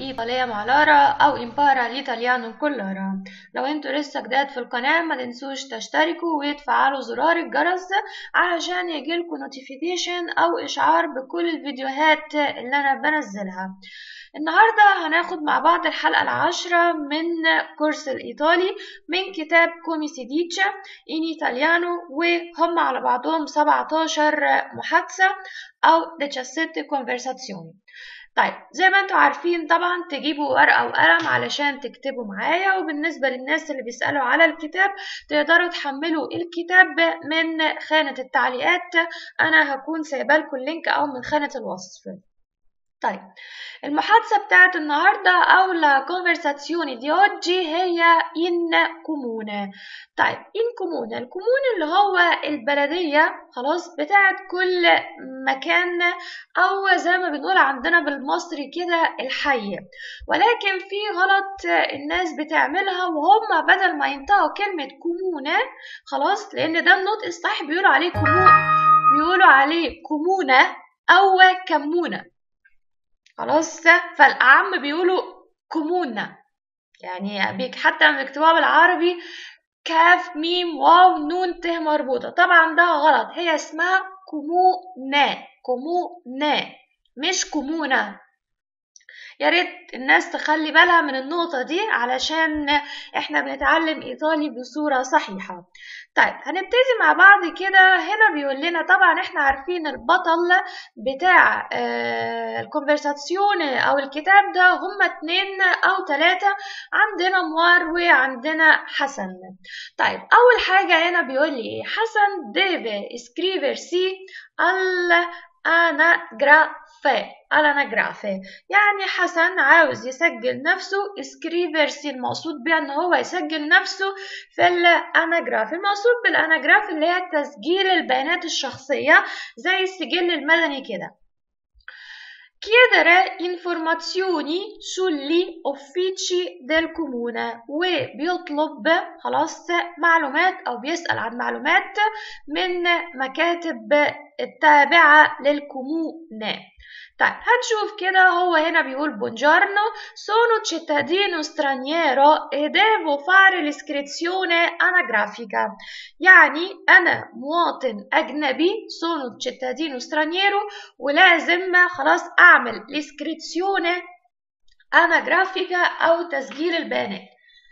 ايطاليا مع لارا او امبارا الايطاليانو كل لارا لو انتوا لسه جداد في القناة ما تنسوش تشتركوا وتفعلوا زرار الجرس علشان يجيلكوا نوتيفيكيشن او اشعار بكل الفيديوهات اللي انا بنزلها النهاردة هناخد مع بعض الحلقة العاشرة من كورس الإيطالي من كتاب كومي سيديتشا إن إيطاليانو وهم على بعضهم 17 محادثة أو 17 conversazioni طيب زي ما انتوا عارفين طبعا تجيبوا ورقة وقلم علشان تكتبوا معايا وبالنسبة للناس اللي بيسألوا على الكتاب تقدروا تحملوا الكتاب من خانة التعليقات أنا هكون سايبالكوا اللينك أو من خانة الوصف طيب المحادثة بتاعت النهاردة أو la conversazione di oggi هي in comune طيب in comune الكومون اللي هو البلدية خلاص بتاعت كل مكان أو زي ما بنقول عندنا بالمصري كده الحي ولكن في غلط الناس بتعملها وهم بدل ما ينطقوا كلمة كومونة خلاص لأن ده النطق الصح بيقولوا عليه كومون بيقولوا عليه كومونة أو كمونة خلاص فالأعم بيقولوا كومونا يعني حتى لما بيكتبوها بالعربي كاف ميم واو نون ت مربوطة طبعا ده غلط هي اسمها كومونا كومونا مش كومونا يا ريت الناس تخلي بالها من النقطة دي علشان احنا بنتعلم ايطالي بصورة صحيحة طيب هنبتدي مع بعض كده هنا بيقول لنا طبعا احنا عارفين البطل بتاع آه الكونفرساسيون او الكتاب ده هما اتنين او تلاتة عندنا موار وعندنا حسن طيب اول حاجة هنا بيقول لي ايه حسن deve iscriversi al anagrafe الاناجرافي يعني حسن عاوز يسجل نفسه اسكريفرسي المقصود بيها ان هو يسجل نفسه في الاناجراف المقصود بالاناجراف اللي هي تسجيل البيانات الشخصية زي السجل المدني كده chiedere informazioni sugli uffici del comune وبيطلب خلاص معلومات أو بيسأل عن معلومات من مكاتب التابعة للكومونه طيب هنشوف كده هو هنا بيقول buongiorno sono cittadino straniero e devo fare l'iscrizione anagrafica يعني أنا مواطن أجنبي sono cittadino straniero ولازم خلاص أعمل l'iscrizione anagrafica أو تسجيل البيانات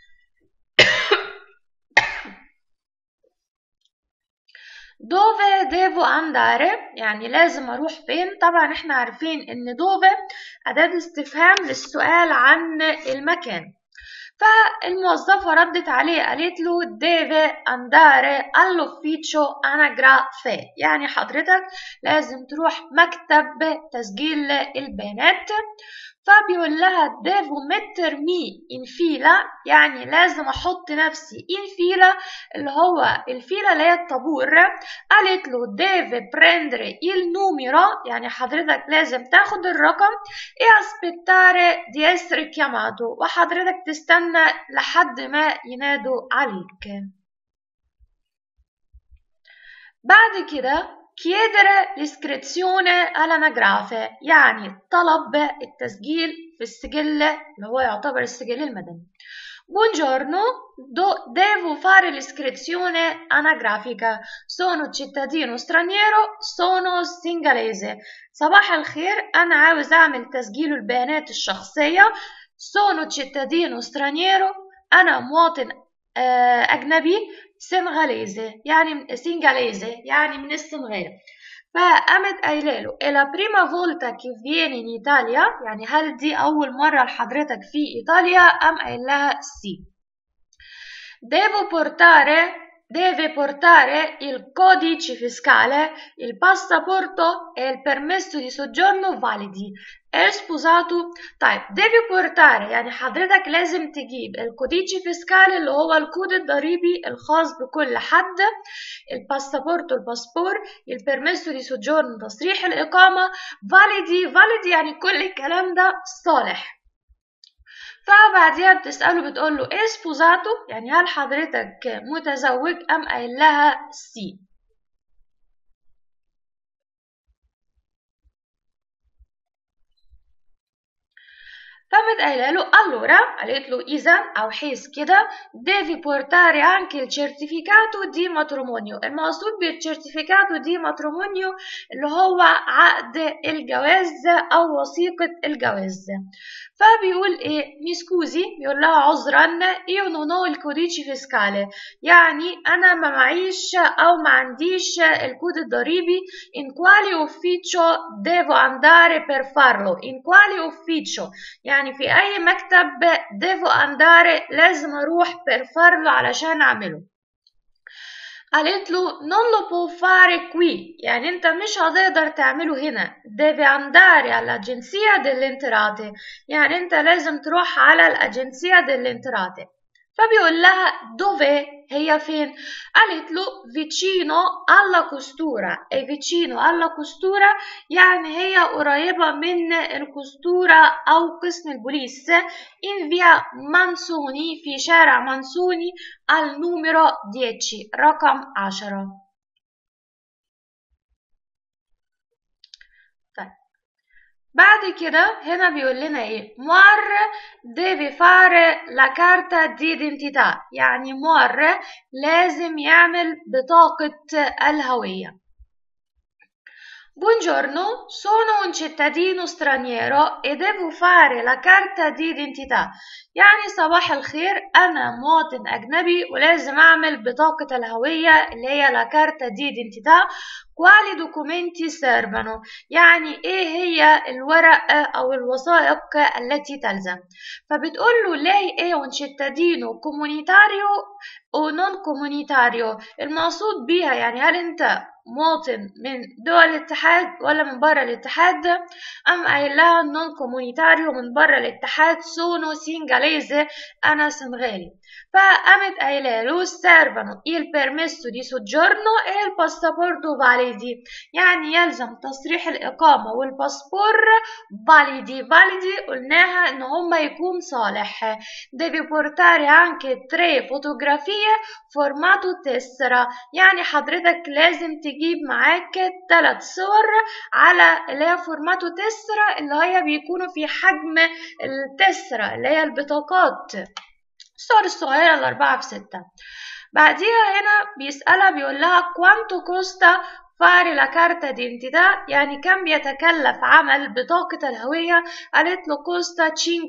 dove devo andare يعني لازم اروح فين طبعا احنا عارفين ان dove اداة استفهام للسؤال عن المكان فالموظفة ردت عليه قالت له deve andare all'ufficio anagrafe يعني حضرتك لازم تروح مكتب تسجيل البيانات فبيقول لها devo mettermi in fila يعني لازم احط نفسي in fila اللي هو الفيلة اللي هي الطابور قالت له deve prendere il numero يعني حضرتك لازم تاخد الرقم e aspettare di essere chiamato وحضرتك تستنى لحد ما ينادوا عليك بعد كده chiedere l'iscrizione all'anagrafe يعني طلب التسجيل في السجل اللي هو يعتبر السجل المدني Buongiorno, do, devo fare l'iscrizione anagrafica. Sono cittadino straniero, sono singalese. صباح الخير أنا عاوز أعمل تسجيل البيانات الشخصية. Sono cittadino straniero. أنا مواطن أجنبي سنغاليزي يعني سنغاليزي يعني من السنغال فقامت قايله له e la prima volta che vieni in Italia يعني هل دي أول مرة لحضرتك في إيطاليا قام قايل لها سي devo portare deve portare il codice fiscale, il passaporto e il permesso di soggiorno validi. è sposato طيب devi portare يعني حضرتك لازم تجيب الكوديتشي فيسكال اللي هو الكود الضريبي الخاص بكل حد الباسبورت الباسبور البرميسو دي سوجورن تصريح الإقامة فاليدي فاليدي يعني كل الكلام ده صالح فبعديها بتسأله بتقول له ايه سبوزاتو يعني هل حضرتك متزوج أم قايل لها سي فقامت قايله له allora قالت له اذا او حيث كده devi portare anche il certificato di matrimonio المقصود بالcertificato di matrimonio اللي هو عقد الجواز او وثيقه الجواز فبيقول ايه mi scusi بيقول لها عذرا io non ho il codice fiscale يعني انا ما معيش او ما عنديش الكود الضريبي in quale ufficio devo andare per farlo in quale ufficio يعني في اي مكتب devo andare لازم اروح per farlo علشان اعمله قالت له non lo può fare qui يعني انت مش هتقدر تعمله هنا deve andare all'agenzia delle entrate يعني انت لازم تروح على الأجنسية delle entrate فبيقول لها dove هي فين قالت له vicino alla costura e vicino alla costura يعني هي قريبة من الكستورة أو قسم البوليس in via Mansoni في شارع منسوني al numero 10 رقم 10 بعد كده هنا بيقول لنا ايه مر deve fare la carta di identità يعني مر لازم يعمل بطاقة الهوية Buongiorno, sono un cittadino straniero e devo fare la carta di identità يعني صباح الخير أنا مواطن أجنبي ولازم أعمل بطاقة الهوية اللي هي لا كارتا دي identità quali documenti servono يعني ايه هي الورق او الوثائق التي تلزم فبتقول له lei è un cittadino comunitario o non comunitario المقصود بيها يعني هل انت مواطن من دول الاتحاد ولا من بره الاتحاد أم قايل لها نون كومونيتاريو من بره الاتحاد سونو سينجاليزي أنا سنغالي فقامت قايله له servono il permesso di soggiorno e il passaporto validi يعني يلزم تصريح الإقامة والباسبور validi validi قلناها إن هما يكون صالح devi portare anche tre fotografie formato tessera يعني حضرتك لازم تجيب معاك ثلاث صور على اللي هي فورماتو تسرة اللي هي بيكونوا في حجم التسرة اللي هي البطاقات الصور الصغيرة الأربعة في ستة بعديها هنا بيسألها بيقول لها كوانتو كوستا fare la carta d'identità يعني كم بيتكلف عمل بطاقة الهوية قالت له كوستا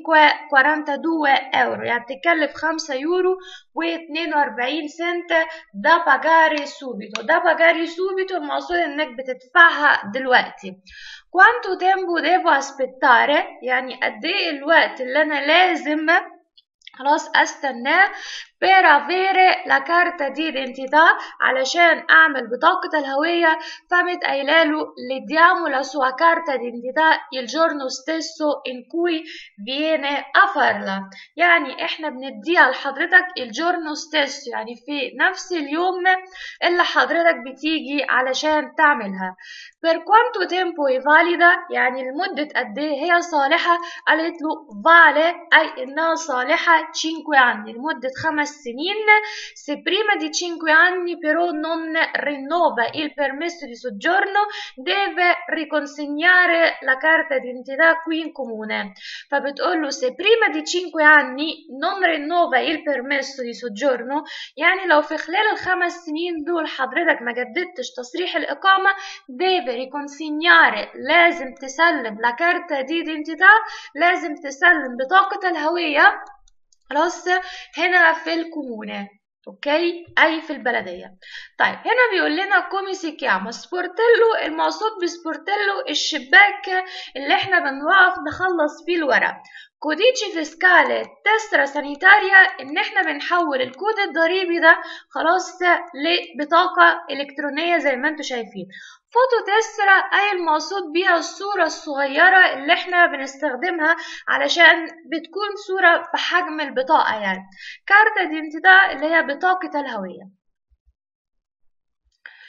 5.42 اورو يعني بتكلف 5 يورو و42 سنت ده باجاري سوبيتو ده باجاري سوبيتو المقصود انك بتدفعها دلوقتي quanto tempo devo aspettare يعني قد ايه الوقت اللي انا لازم خلاص استناه per avere la carta di identità علشان اعمل بطاقة الهوية فقامت قايله له le diamo la sua carta di identità il giorno stesso in cui viene a farla يعني احنا بنديها لحضرتك il giorno stesso يعني في نفس اليوم اللي حضرتك بتيجي علشان تعملها per quanto tempo è valida يعني لمدة قد ايه هي صالحة قالت له vale أي إنها صالحة 5 anni لمدة خمس سنين se prima di 5 anni però non rinnova il permesso di soggiorno deve riconsegnare la carta d'identità qui in comune فبتقول له se prima di 5 anni non rinnova il permesso di soggiorno يعني لو في خلال الخمس سنين دول حضرتك ما جددتش تصريح الإقامة deve riconsegnare لازم تسلم la carta di identità لازم تسلم بطاقة الهوية خلاص هنا في الكومونة اوكي اي في البلديه طيب هنا بيقول لنا كومي سي كياما سبورتيلو المقصود بسبورتيلو الشباك اللي احنا بنوقف نخلص فيه الورق كوديتشي فيسكالي تسرا سانيتاريا ان احنا بنحول الكود الضريبي ده خلاص لبطاقة الكترونية زي ما انتم شايفين فوتو تسرا اي المقصود بيها الصورة الصغيرة اللي احنا بنستخدمها علشان بتكون صورة بحجم البطاقة يعني كارتا دينتيتا اللي هي بطاقة الهوية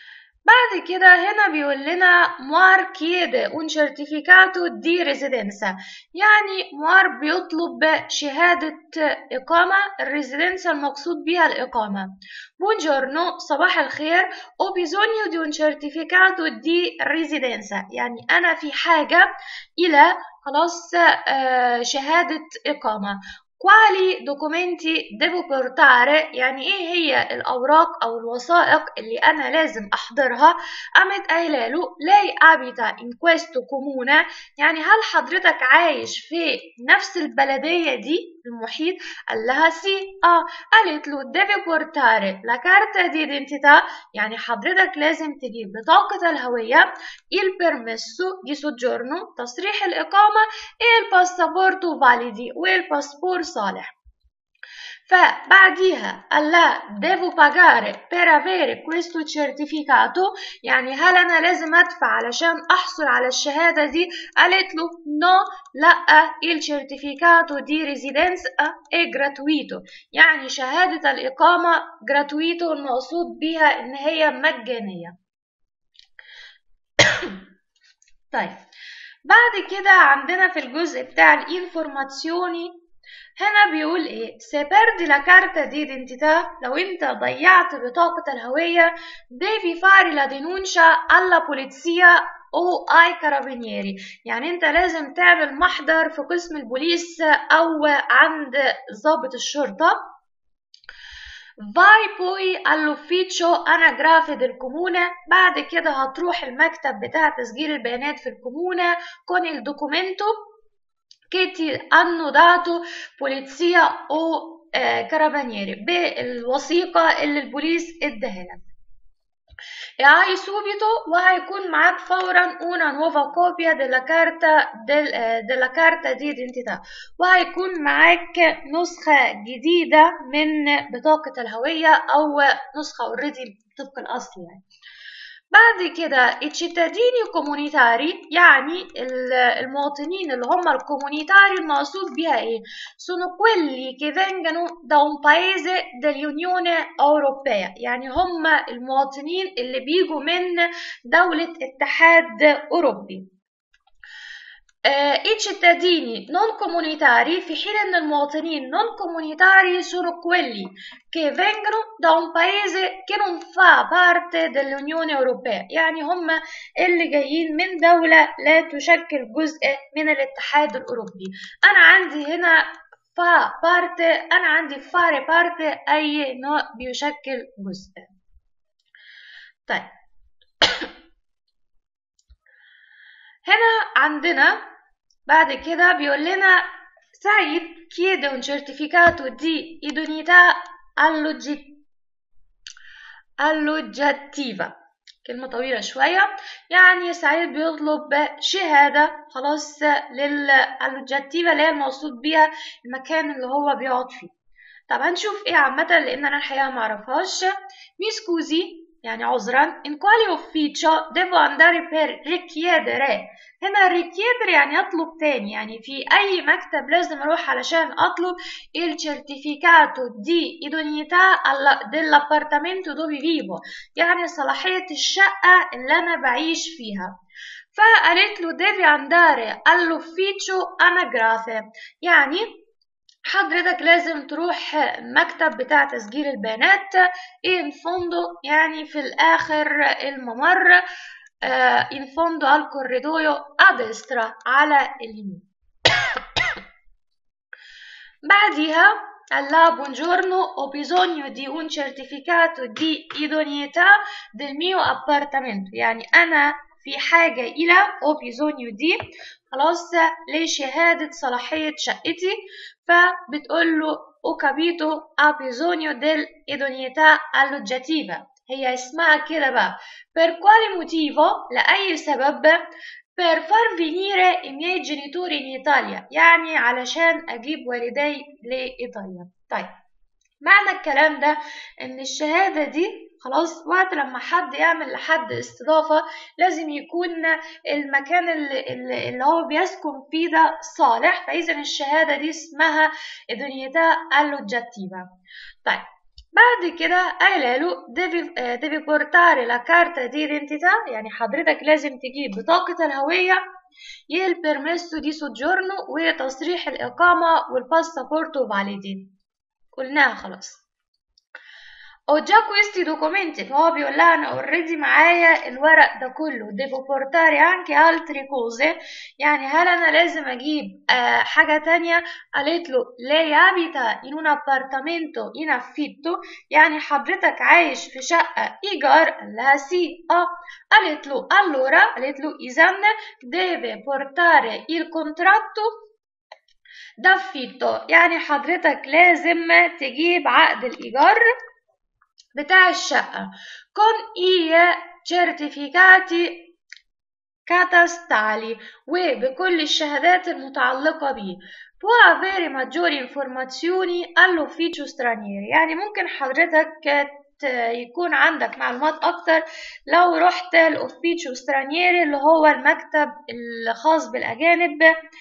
بعد كده هنا بيقول لنا موار chiede un certificato di residenza يعني موار بيطلب شهادة إقامة الريزيدنسا المقصود بها الإقامة buongiorno صباح الخير ho bisogno di un certificato di residenza يعني أنا في حاجة إلى خلاص شهادة إقامة quali documenti devo portare يعني ايه هي الاوراق او الوثائق اللي انا لازم احضرها قامت قايله له lei abita in questo comune يعني هل حضرتك عايش في نفس البلديه دي المحيط قال لها سي اه قالت له devi portare la carta di identità يعني حضرتك لازم تجيب بطاقه الهويه il permesso di soggiorno تصريح الاقامه e il passaporto validi والباسبور صالح فبعديها alla devo pagare per avere questo certificato يعني هل أنا لازم أدفع علشان أحصل على الشهادة دي قالت له no لا il certificato di residenza è gratuito يعني شهادة الإقامة gratuito المقصود بها إن هي مجانية طيب بعد كده عندنا في الجزء بتاع الانفورماتيوني هنا بيقول ايه se perdi la carta di identità لو انت ضيعت بطاقة الهوية devi fare la denuncia alla polizia او اي carabinieri يعني انت لازم تعمل محضر في قسم البوليس او عند ضابط الشرطة Vai poi all'ufficio anagrafe del comune بعد كده هتروح المكتب بتاع تسجيل البيانات في الكومونة con il documento che ti hanno dato polizia o eh, carabinieri بالوثيقة اللي البوليس اداها لك hai subito وهيكون معاك فورا una nuova copia della carta del, eh, della carta di identità وهيكون معاك نسخة جديدة من بطاقة الهوية أو نسخة اوريدي طبق الأصل يعني بعد كده الcittadini comunitari يعني المواطنين اللي هم الكومونيتاري المقصود بها ايه sono quelli che vengono da un paese dell'Unione Europea يعني هم المواطنين اللي بيجوا من دولة اتحاد أوروبي i cittadini non comunitari في حين ان المواطنين non comunitari sono quelli che vengono da un paese che non fa parte dell'Unione Europea يعني هم اللي جايين من دولة لا تشكل جزء من الاتحاد الأوروبي أنا عندي هنا فا بارت أنا عندي فاري بارت أي نوع بيشكل جزء طيب هنا عندنا بعد كده بيقول لنا سعيد chiede un certificato di idoneità alloggiativa كلمة طويلة شوية يعني سعيد بيطلب شهادة خلاص للالوجاتيفا اللي هي المقصود بيها المكان اللي هو بيقعد فيه طب هنشوف ايه عامة لان انا الحقيقة معرفهاش ميسكوزي يعني عذرا in quale ufficio devo andare per richiedere هنا richiedere يعني اطلب تاني يعني في اي مكتب لازم اروح علشان اطلب il certificato di idoneità dell'appartamento dove vivo يعني صلاحية الشقة اللي انا بعيش فيها فقالت له devi andare all'ufficio anagrafe يعني حضرتك لازم تروح مكتب بتاع تسجيل البيانات in fondo يعني في الآخر الممر in fondo al corridoio a destra على اليمين بعدها قال لها buongiorno ho bisogno di un certificato di idoneità del mio appartamento يعني أنا في حاجة إلى ho bisogno di خلاص لشهادة صلاحية شقتي فبتقول له ho capito ha bisogno dell'idoneità alloggiativa هي اسمها كده بقى per quale motivo لأي سبب per far venire i miei genitori in Italia يعني علشان أجيب والدي لإيطاليا طيب معنى الكلام ده إن الشهادة دي خلاص وقت لما حد يعمل لحد استضافة لازم يكون المكان اللي, اللي هو بيسكن فيه ده صالح فإذا الشهادة دي اسمها إدونيتا اللوجاتيفا طيب بعد كده قايله له devi, eh, devi portare la carta di identità يعني حضرتك لازم تجيب بطاقة الهوية e il permesso di soggiorno وتصريح الإقامة والباسبورتو validi قلناها خلاص ho già questi documenti فهو بيقول لها انا اوريدي معايا الورق ده كله devo portare anche altre cose يعني هل انا لازم اجيب آه حاجة تانية قالت له lei abita in un appartamento in affitto يعني حضرتك عايش في شقة ايجار قال لها سي اه قالت له allora قالت له اذا deve portare il contratto d'affitto يعني حضرتك لازم تجيب عقد الإيجار بتاع الشقة con i certificati catastali وبكل الشهادات المتعلقة به può avere maggiori informazioni all'ufficio stranieri يعني ممكن حضرتك يكون عندك معلومات أكتر لو رحت الأوفيتشو سترانيري اللي هو المكتب الخاص بالأجانب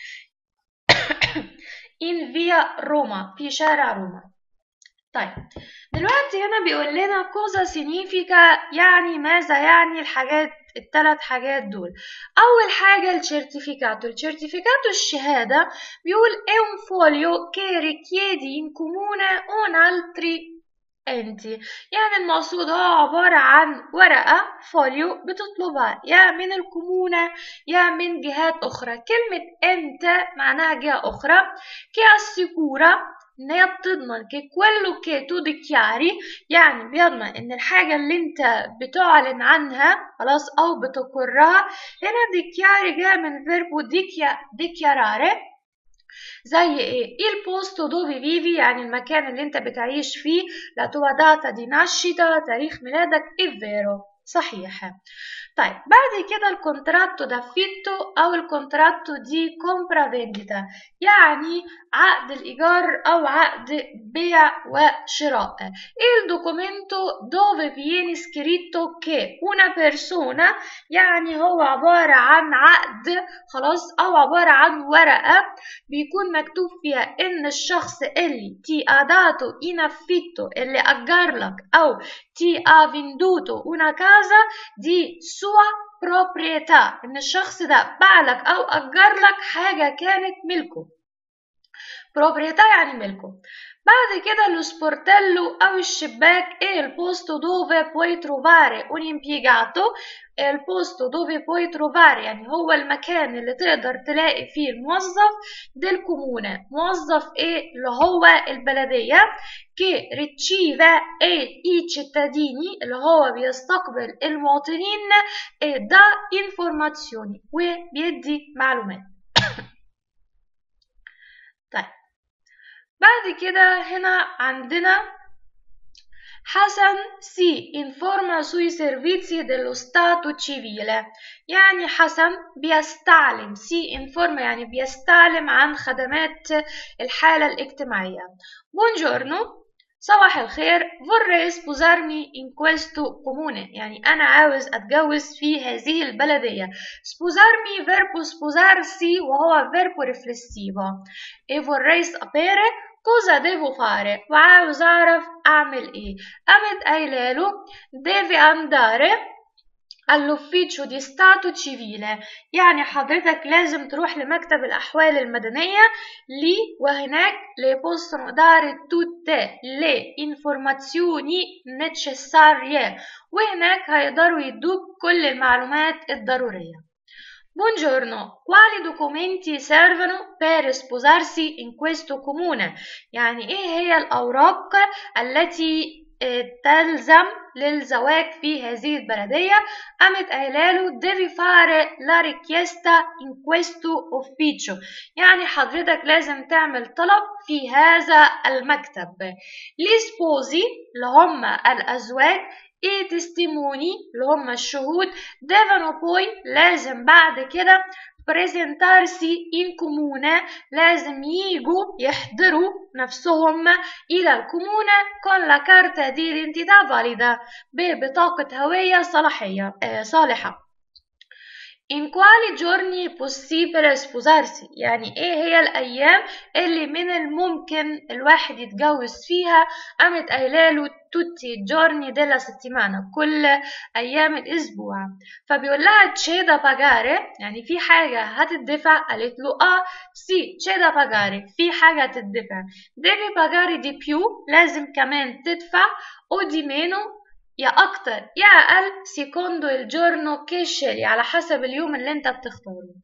in via روما في شارع روما طيب دلوقتي هنا بيقول لنا كوزا سينيفيكا يعني ماذا يعني الحاجات الثلاث حاجات دول اول حاجه السيرتيفيكاتو السيرتيفيكاتو الشهاده بيقول è un foglio che richiede in comune un altri انت يعني المقصود هو عبارة عن ورقة فوليو بتطلبها يا من الكمونة يا من جهات أخرى كلمة انت معناها جهة أخرى كي assicura ان هي بتضمن كي quello che tu dichiari يعني بيضمن ان الحاجة اللي انت بتعلن عنها خلاص او بتقرها هنا dichiari جاء من فيربو dichiarare زي ايه il posto dove vivi يعني المكان اللي انت بتعيش فيه la tua data di nascita تاريخ ميلادك è vero صحيح طيب بعد كده الكونتراتو دافيتو او الكونتراتو دي كومبرا فينديتا يعني عقد الايجار او عقد بيع وشراء il documento dove viene scritto che una persona يعني هو عبارة عن عقد خلاص او عبارة عن ورقة بيكون مكتوب فيها ان الشخص اللي تي اداتو in affitto اللي اجر لك او تي ha venduto una casa di sua proprietà ان الشخص ده باع لك او اجر لك حاجه كانت ملكه proprietà يعني ملكه بعد كده lo sportello أو الشباك è il posto dove puoi trovare un impiegato è il posto dove puoi trovare يعني هو المكان اللي تقدر تلاقي فيه الموظف del comune موظف ايه اللي هو البلدية che riceve e i cittadini اللي هو بيستقبل المواطنين e dà informazioni وبيدي معلومات طيب بعد كده هنا عندنا حسن si informa sui servizi dello Stato civile يعني حسن بيستعلم si informa يعني بيستعلم عن خدمات الحالة الاجتماعية buongiorno صباح الخير vorrei sposarmi in questo comune يعني أنا عاوز أتجوز في هذه البلدية sposarmi verbo sposarsi وهو verbo riflessivo e vorrei sapere cosa devo fare وعاوز أعرف أعمل إيه قامت قايلة له deve andare all'ufficio di stato civile يعني حضرتك لازم تروح لمكتب الأحوال المدنية لي وهناك le possono dare tutte le informazioni necessarie وهناك هيقدروا يدوك كل المعلومات الضرورية Buongiorno, quali documenti servono per sposarsi in questo comune؟ يعني إيه هي الأوراق التي تلزم للزواج في هذه البلدية قامت قايله له devi fare la richiesta in questo ufficio يعني حضرتك لازم تعمل طلب في هذا المكتب gli sposi اللي هم الأزواج e testimoni اللي هم الشهود devono poi لازم بعد كده presentarsi in comune لازم يجوا يحضروا نفسهم إلى الكومونة con la carta di identità valida ببطاقة هوية صلاحية آه صالحة In quali giorni è possibile sposarsi؟ يعني ايه هي الأيام اللي من الممكن الواحد يتجوز فيها؟ قامت قايله له tutti i giorni della settimana كل أيام الأسبوع فبيقول لها c'è da pagare يعني في حاجة هتدفع قالت له اه سي c'è da pagare في حاجة هتدفع devi pagare di più لازم كمان تدفع o di meno يا أكتر يا أقل سيكوندو الجورنو كيشيلي على حسب اليوم اللي انت بتختاره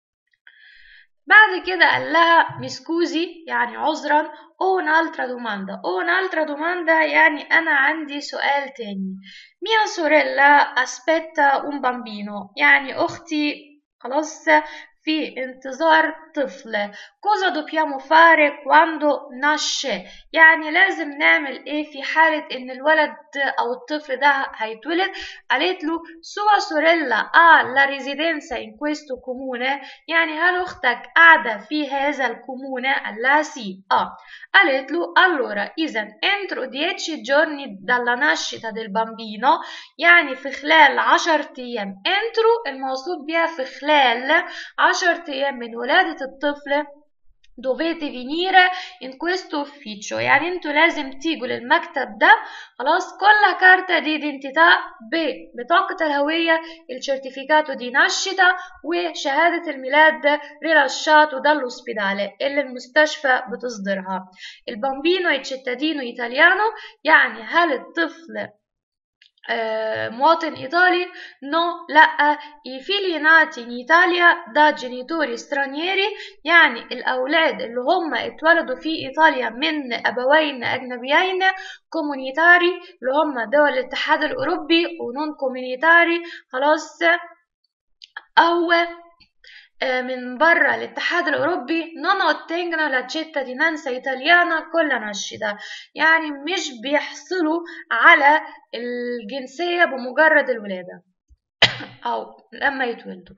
بعد كده قال لها مسكوزي يعني عذرا او نالترا دوماندا او نالترا دوماندا يعني انا عندي سؤال تاني ميا سوريلا اسبيتا un bambino يعني اختي خلاص في انتظار طفل cosa dobbiamo fare quando nasce يعني لازم نعمل ايه في حالة ان الولد او الطفل ده هيتولد قالت له sua sorella ha la residenza in questo comune يعني هل اختك قاعدة في هذا الكومونة قال لها سي اه قالت له allora اذا entro 10 giorni dalla nascita del bambino يعني في خلال 10 ايام entro الموصوف بها في خلال 10 ايام من ولادة الطفل dovete venire in questo ufficio يعني انتوا لازم تيجوا للمكتب ده خلاص كل كارتا دي identità ببطاقة الهوية الشرتيفيكاتو دي ناشطة وشهادة الميلاد rilasciato dall'ospedale اللي المستشفى بتصدرها البامبينو e cittadino italiano يعني هل الطفل مواطن إيطالي نو لأ i figli nati in Italia da genitori stranieri يعني الأولاد اللي هم اتولدوا في إيطاليا من أبوين أجنبيين كومونيتاري اللي هم دول الاتحاد الأوروبي ونون كومونيتاري خلاص أو من برا الاتحاد الأوروبي non ottengono la cittadinanza italiana con la nascita يعني مش بيحصلوا على الجنسية بمجرد الولادة أو لما يتولدوا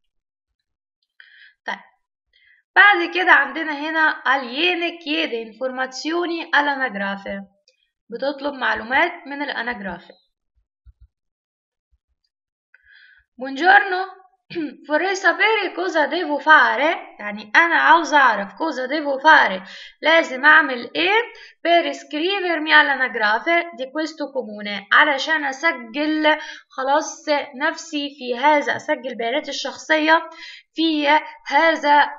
طيب بعد كده عندنا هنا aliene chiede informazioni all'anagrafe بتطلب معلومات من الأناجرافي buongiorno vorrei sapere cosa devo fare يعني أنا عاوز أعرف cosa devo fare لازم أعمل إيه per iscrivermi all'anagrafe di questo comune علشان أسجل خلاص نفسي في هذا أسجل بياناتي الشخصية في هذا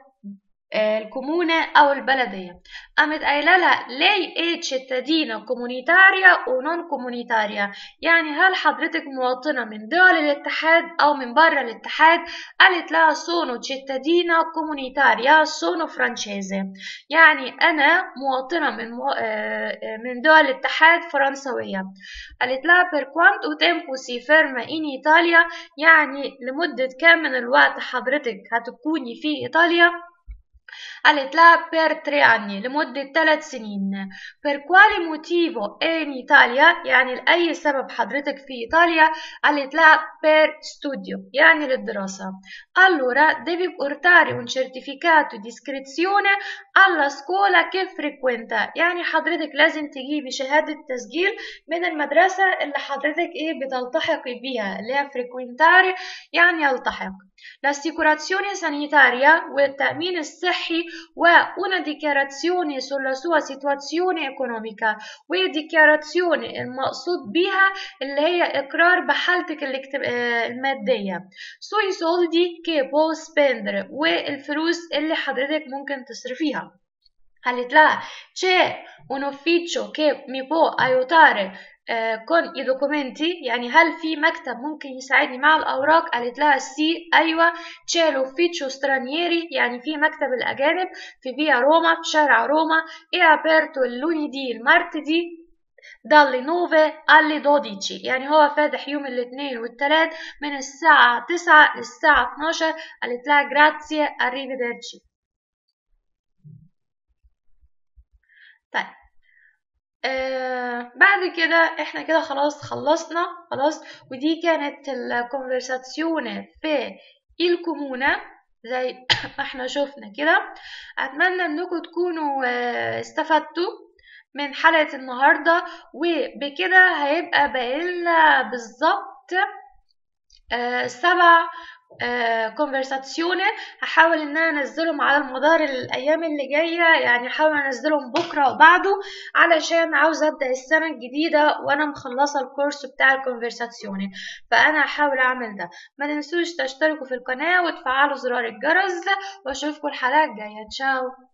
الكومونة أو البلدية قامت قايلة لها لي ايه cittadina comunitaria و non comunitaria يعني هل حضرتك مواطنة من دول الاتحاد أو من بره الاتحاد قالت لها sono cittadina comunitaria sono francese يعني أنا مواطنة من مو... من دول الاتحاد فرنسوية قالت لها per quanto tempo si ferma in Italia يعني لمدة كام من الوقت حضرتك هتكوني في إيطاليا قالت لها per tre anni لمدة ثلاث سنين per quale motivo è in Italia يعني لأي سبب حضرتك في إيطاليا قالت لها per studio يعني للدراسة allora devi portare un certificato di iscrizione alla scuola che frequenta يعني حضرتك لازم تجيبي شهادة تسجيل من المدرسة اللي حضرتك إيه بتلتحقي بيها اللي هي frequentare يعني يلتحق l'assicurazione sanitaria والتأمين الصحي و una dichiarazione sulla sua situazione economica وهي dichiarazione المقصود بيها اللي هي إقرار بحالتك المادية sui soldi che può spendere والفلوس اللي حضرتك ممكن تصرفيها قالت لها c'è un ufficio che mi può aiutare كون اي دوكومنتي يعني هل في مكتب ممكن يساعدني مع الاوراق قالت لها سي ايوه تشيلو فيتشو سترانييري يعني في مكتب الاجانب في فيا روما في شارع روما اي ابيرتو اللونيدي المارتدي dalle 9 alle 12 يعني هو فاتح يوم الاثنين والثلاث من الساعة 9 للساعة 12 قالت لها جراتسي arrivederci طيب آه بعد كده احنا كده خلاص خلصنا خلاص ودي كانت الكونفرساتيون في الكومونة زي ما احنا شفنا كده اتمنى انكم تكونوا آه استفدتوا من حلقة النهاردة وبكده هيبقى بقالنا بالظبط آه سبع كونفرساتسيوني هحاول ان انا انزلهم على مدار الايام اللي جايه يعني هحاول انزلهم بكره وبعده علشان عاوزه ابدا السنه الجديده وانا مخلصه الكورس بتاع الكونفرساتسيوني فانا هحاول اعمل ده ما تنسوش تشتركوا في القناه وتفعلوا زرار الجرس واشوفكم الحلقه الجايه تشاو